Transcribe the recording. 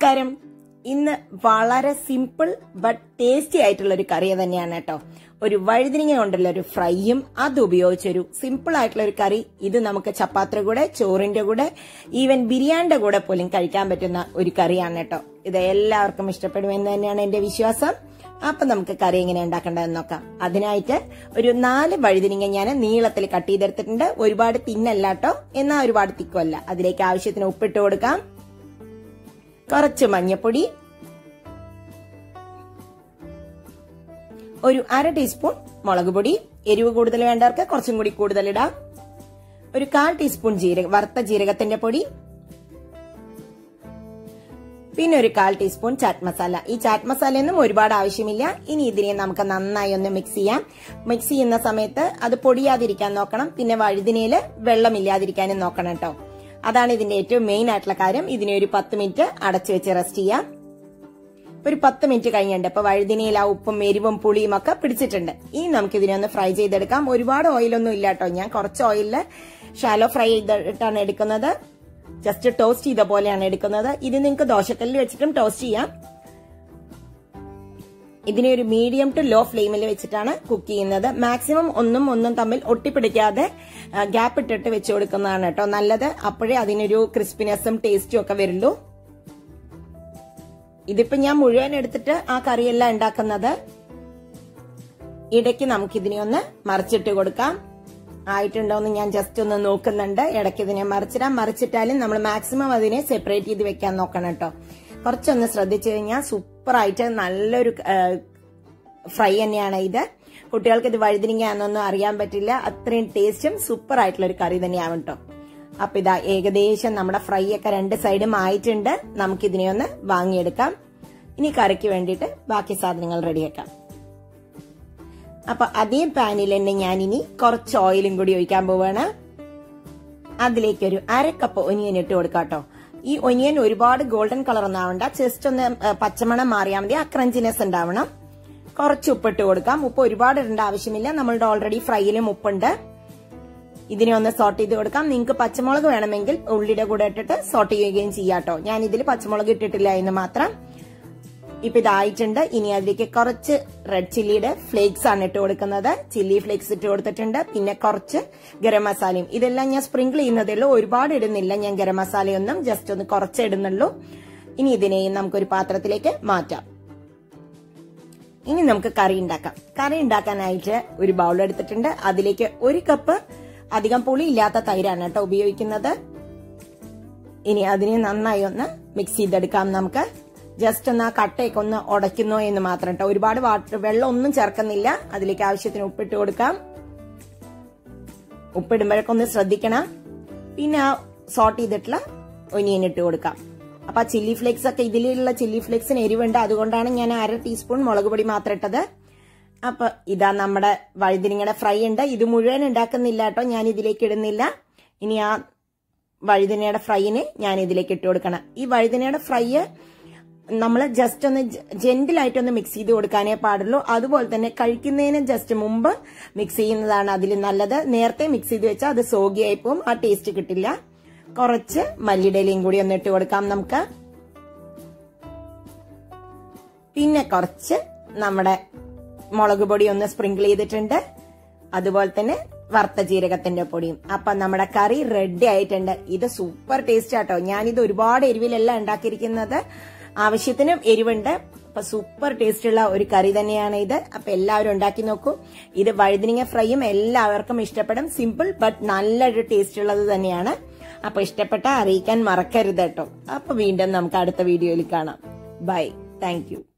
നമസ്കാരം ഇന്ന് വളരെ സിമ്പിൾ ബട്ട് ടേസ്റ്റി ആയിട്ടുള്ള ഒരു കറി തന്നെയാണ് കേട്ടോ ഒരു വഴുതിനിങ്ങ കൊണ്ടുള്ള ഒരു ഫ്രൈയും അത് ഉപയോഗിച്ചൊരു സിമ്പിൾ ആയിട്ടുള്ള ഒരു കറി ഇത് നമുക്ക് ചപ്പാത്തിയുടെ കൂടെ ചോറിന്റെ കൂടെ ഈവൻ ബിരിയാണിയുടെ കൂടെ പോലും കഴിക്കാൻ പറ്റുന്ന ഒരു കറിയാണ് കേട്ടോ ഇത് എല്ലാവർക്കും ഇഷ്ടപ്പെടുമെന്ന് തന്നെയാണ് എന്റെ വിശ്വാസം അപ്പൊ നമുക്ക് കറി എങ്ങനെ ഉണ്ടാക്കേണ്ടതെന്ന് നോക്കാം അതിനായിട്ട് ഒരു നാല് വഴുതിനിങ്ങ ഞാൻ നീളത്തിൽ കട്ട് ചെയ്തെടുത്തിട്ടുണ്ട് ഒരുപാട് തിന്നല്ല കേട്ടോ എന്നാൽ ഒരുപാട് തിക്കുമല്ല അതിലേക്ക് ആവശ്യത്തിന് ഉപ്പിട്ട് കൊടുക്കാം കുറച്ച് മഞ്ഞപ്പൊടി ഒരു അര ടീസ്പൂൺ മുളക് പൊടി എരിവ് കൂടുതൽ വേണ്ടവർക്ക് കുറച്ചും കൂടി കൂടുതൽ ഇടാം ഒരു കാൽ ടീസ്പൂൺ ജീരക വറുത്ത ജീരകത്തിന്റെ പൊടി പിന്നെ ഒരു കാൽ ടീസ്പൂൺ ചാറ്റ് മസാല ഈ ചാറ്റ് മസാലയൊന്നും ഒരുപാട് ആവശ്യമില്ല ഇനി ഇതിനെ നമുക്ക് നന്നായി ഒന്ന് മിക്സ് ചെയ്യാം മിക്സ് ചെയ്യുന്ന സമയത്ത് അത് പൊടിയാതിരിക്കാൻ നോക്കണം പിന്നെ വഴുതിനയില് വെള്ളമില്ലാതിരിക്കാനും നോക്കണം കേട്ടോ അതാണ് ഇതിന്റെ ഏറ്റവും മെയിൻ ആയിട്ടുള്ള കാര്യം ഇതിനെ ഒരു പത്ത് മിനിറ്റ് അടച്ചു വെച്ച് റെസ്റ്റ് ചെയ്യാം ഒരു പത്ത് മിനിറ്റ് കഴിഞ്ഞിട്ടുണ്ട് അപ്പൊ വഴുതിനയിൽ ആ ഉപ്പും എരിവും പുളിയും ഒക്കെ പിടിച്ചിട്ടുണ്ട് ഇനി നമുക്ക് ഇതിനെ ഒന്ന് ഫ്രൈ ചെയ്തെടുക്കാം ഒരുപാട് ഓയിലൊന്നും ഇല്ല കേട്ടോ ഞാൻ കുറച്ച് ഓയിലില് ഷാലോ ഫ്രൈ ചെയ്തിട്ടാണ് എടുക്കുന്നത് ജസ്റ്റ് ടോസ്റ്റ് ചെയ്ത പോലെയാണ് എടുക്കുന്നത് ഇത് നിങ്ങൾക്ക് ദോശക്കല്ലിൽ വെച്ചിട്ടും ടോസ്റ്റ് ചെയ്യാം ഇതിനെ ഒരു മീഡിയം ടു ലോ ഫ്ലെയിമിൽ വെച്ചിട്ടാണ് കുക്ക് ചെയ്യുന്നത് മാക്സിമം ഒന്നും ഒന്നും തമ്മിൽ ഒട്ടിപ്പിടിക്കാതെ ഗ്യാപ്പ് ഇട്ടിട്ട് വെച്ച് കൊടുക്കുന്നതാണ് കേട്ടോ നല്ലത് അപ്പോഴേ അതിനൊരു ക്രിസ്പിനെസ്സും ടേസ്റ്റും ഒക്കെ വരുള്ളൂ ഇതിപ്പോ ഞാൻ മുഴുവൻ എടുത്തിട്ട് ആ കറിയെല്ലാം ഉണ്ടാക്കുന്നത് ഇടയ്ക്ക് നമുക്ക് ഇതിനെ ഒന്ന് മറിച്ചിട്ട് കൊടുക്കാം ആയിട്ടുണ്ടോ എന്ന് ഞാൻ ജസ്റ്റ് ഒന്ന് നോക്കുന്നുണ്ട് ഇടയ്ക്ക് ഇതിനെ മറിച്ചിടാം മറിച്ചിട്ടാലും നമ്മൾ മാക്സിമം അതിനെ സെപ്പറേറ്റ് ചെയ്ത് വെക്കാൻ നോക്കണം കേട്ടോ കുറച്ചൊന്ന് ശ്രദ്ധിച്ചു കഴിഞ്ഞാൽ സൂപ്പർ ആയിട്ട് നല്ലൊരു ഫ്രൈ തന്നെയാണ് ഇത് കുട്ടികൾക്ക് ഇത് വഴുതിരിങ്ങാന്നൊന്നും അറിയാൻ പറ്റില്ല അത്രയും ടേസ്റ്റും സൂപ്പർ ആയിട്ടുള്ള ഒരു കറി തന്നെയാവും കേട്ടോ അപ്പൊ ഇതാ ഏകദേശം നമ്മുടെ ഫ്രൈ ഒക്കെ രണ്ട് സൈഡും ആയിട്ടുണ്ട് നമുക്ക് ഇതിനെ ഒന്ന് വാങ്ങിയെടുക്കാം ഇനി കറിക്ക് വേണ്ടിയിട്ട് ബാക്കി സാധനങ്ങൾ റെഡിയാക്കാം അപ്പൊ അതേ പാനിൽ തന്നെ ഞാൻ ഇനി കുറച്ച് ഓയിലും കൂടി ഒഴിക്കാൻ പോവാണ് അതിലേക്ക് ഒരു അര കപ്പ് ഒനിയൻ ഇട്ട് കൊടുക്കാം കേട്ടോ ഈ ഒനിയൻ ഒരുപാട് ഗോൾഡൻ കളർ ഒന്നും ആവണ്ട ജസ്റ്റ് ഒന്ന് പച്ചമണം മാറിയാൽ മതി ആ ക്രഞ്ചിനെസ് ഉണ്ടാവണം കുറച്ച് ഉപ്പിട്ട് കൊടുക്കാം ഉപ്പ് ഒരുപാട് ഇടേണ്ട ആവശ്യമില്ല നമ്മളുടെ ഓൾറെഡി ഫ്രൈയിലും ഉപ്പുണ്ട് ഇതിനെ ഒന്ന് സോട്ട് ചെയ്ത് കൊടുക്കാം നിങ്ങൾക്ക് പച്ചമുളക് വേണമെങ്കിൽ ഉള്ളിയുടെ കൂടെ ഇട്ടിട്ട് സോട്ട് ചെയ്യുകയും ചെയ്യാട്ടോ ഞാൻ ഇതിൽ പച്ചമുളക് ഇട്ടിട്ടില്ല എന്ന് മാത്രം ഇപ്പൊ ഇതായിട്ടുണ്ട് ഇനി അതിലേക്ക് കുറച്ച് റെഡ് ചില്ലിയുടെ ഫ്ലേക്സ് ആണ് ഇട്ട് കൊടുക്കുന്നത് ചില്ലി ഫ്ലേക്സ് ഇട്ട് കൊടുത്തിട്ടുണ്ട് പിന്നെ കുറച്ച് ഗരം മസാലയും ഇതെല്ലാം ഞാൻ സ്പ്രിങ്കിൾ ചെയ്യുന്നതേ ഉള്ളൂ ഒരുപാട് ഇടുന്നില്ല ഞാൻ ഗരം മസാലയൊന്നും ജസ്റ്റ് ഒന്ന് കുറച്ച് ഇടുന്നുള്ളൂ ഇനി ഇതിനെയും നമുക്കൊരു പാത്രത്തിലേക്ക് മാറ്റാം ഇനി നമുക്ക് കറി ഉണ്ടാക്കാം കറി ഉണ്ടാക്കാനായിട്ട് ഒരു ബൗൾ എടുത്തിട്ടുണ്ട് അതിലേക്ക് ഒരു കപ്പ് അധികം പുളി ഇല്ലാത്ത തൈരാണ് കേട്ടോ ഉപയോഗിക്കുന്നത് ഇനി അതിനെ നന്നായി ഒന്ന് മിക്സ് ചെയ്തെടുക്കാം നമുക്ക് ജസ്റ്റ് ഒന്ന് ആ കട്ടയൊക്കെ ഒന്ന് ഉടയ്ക്കുന്നോ എന്ന് മാത്രം കേട്ടോ ഒരുപാട് വാട്ടർ വെള്ളം ഒന്നും ചേർക്കുന്നില്ല അതിലേക്ക് ആവശ്യത്തിന് ഉപ്പിട്ട് കൊടുക്കാം ഉപ്പിടുമ്പോഴൊക്കെ ഒന്ന് ശ്രദ്ധിക്കണം പിന്നെ ആ സോട്ട് ചെയ്തിട്ടുള്ള ഒനിയൻ ഇട്ട് കൊടുക്കാം അപ്പൊ ആ ചില്ലി ഫ്ലേക്സ് ഒക്കെ ഇതിലുള്ള ചില്ലി ഫ്ലേക്സിന് എരിവുണ്ട് അതുകൊണ്ടാണ് ഞാൻ അര ടീസ്പൂൺ മുളക് പൊടി മാത്രം ഇട്ടത് അപ്പൊ ഇതാ നമ്മുടെ വഴുതിരിങ്ങയുടെ ഫ്രൈ ഉണ്ട് ഇത് മുഴുവൻ ഉണ്ടാക്കുന്നില്ല കേട്ടോ ഞാൻ ഇതിലേക്ക് ഇടുന്നില്ല ഇനി ആ വഴുതിനയുടെ ഫ്രൈന് ഞാൻ ഇതിലേക്ക് ഇട്ട് കൊടുക്കണം ഈ വഴുതിനയുടെ ഫ്രൈ നമ്മൾ ജസ്റ്റ് ഒന്ന് ജെന്റിലായിട്ടൊന്ന് മിക്സ് ചെയ്ത് കൊടുക്കാനേ പാടുള്ളൂ അതുപോലെ തന്നെ കഴിക്കുന്നതിന് ജസ്റ്റ് മുമ്പ് മിക്സ് ചെയ്യുന്നതാണ് അതിൽ നല്ലത് നേരത്തെ മിക്സ് ചെയ്ത് വെച്ചാൽ അത് സോഗിയായി പോവും ആ ടേസ്റ്റ് കിട്ടില്ല കുറച്ച് മല്ലിടയിലയും കൂടി ഒന്ന് ഇട്ട് കൊടുക്കാം നമുക്ക് പിന്നെ കുറച്ച് നമ്മുടെ മുളക് പൊടി ഒന്ന് സ്പ്രിങ്കിൾ ചെയ്തിട്ടുണ്ട് അതുപോലെ തന്നെ വറുത്ത ജീരകത്തിന്റെ പൊടിയും അപ്പൊ നമ്മുടെ കറി റെഡി ആയിട്ടുണ്ട് ഇത് സൂപ്പർ ടേസ്റ്റ് ആട്ടോ ഞാനിത് ഒരുപാട് എരിവിലല്ല ഉണ്ടാക്കിയിരിക്കുന്നത് ആവശ്യത്തിന് എരിവുണ്ട് അപ്പൊ സൂപ്പർ ടേസ്റ്റ് ഉള്ള ഒരു കറി തന്നെയാണ് ഇത് അപ്പൊ എല്ലാവരും ഉണ്ടാക്കി നോക്കൂ ഇത് വഴുതിനിങ്ങ ഫ്രൈയും എല്ലാവർക്കും ഇഷ്ടപ്പെടും സിമ്പിൾ ബട്ട് നല്ലൊരു ടേസ്റ്റ് ഉള്ളത് തന്നെയാണ് അപ്പൊ ഇഷ്ടപ്പെട്ട അറിയിക്കാൻ മറക്കരുത് കേട്ടോ അപ്പൊ വീണ്ടും നമുക്ക് അടുത്ത വീഡിയോയിൽ കാണാം ബൈ താങ്ക്